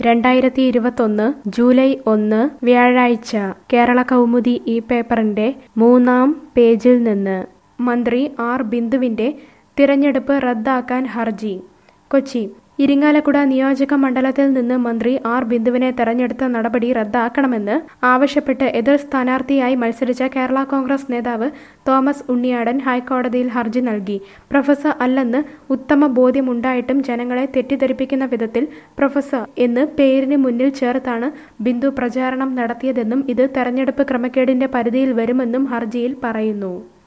രണ്ടായിരത്തി ഇരുപത്തൊന്ന് ജൂലൈ ഒന്ന് വ്യാഴാഴ്ച കേരള കൗമുദി ഈ പേപ്പറിന്റെ മൂന്നാം പേജിൽ നിന്ന് മന്ത്രി ആർ ബിന്ദുവിന്റെ തിരഞ്ഞെടുപ്പ് റദ്ദാക്കാൻ ഹർജി കൊച്ചി ഇരിങ്ങാലക്കുട നിയോജക മണ്ഡലത്തിൽ നിന്ന് മന്ത്രി ആർ ബിന്ദുവിനെ തെരഞ്ഞെടുത്ത നടപടി റദ്ദാക്കണമെന്ന് ആവശ്യപ്പെട്ട് എതിർ സ്ഥാനാർത്ഥിയായി മത്സരിച്ച കേരള കോൺഗ്രസ് നേതാവ് തോമസ് ഉണ്ണിയാടൻ ഹൈക്കോടതിയിൽ ഹർജി നൽകി പ്രൊഫസർ അല്ലെന്ന് ഉത്തമ ബോധ്യമുണ്ടായിട്ടും ജനങ്ങളെ തെറ്റിദ്ധരിപ്പിക്കുന്ന വിധത്തിൽ പ്രൊഫസർ എന്ന് പേരിന് മുന്നിൽ ചേർത്താണ് ബിന്ദു പ്രചാരണം നടത്തിയതെന്നും ഇത് തെരഞ്ഞെടുപ്പ് ക്രമക്കേടിന്റെ പരിധിയിൽ വരുമെന്നും ഹർജിയിൽ പറയുന്നു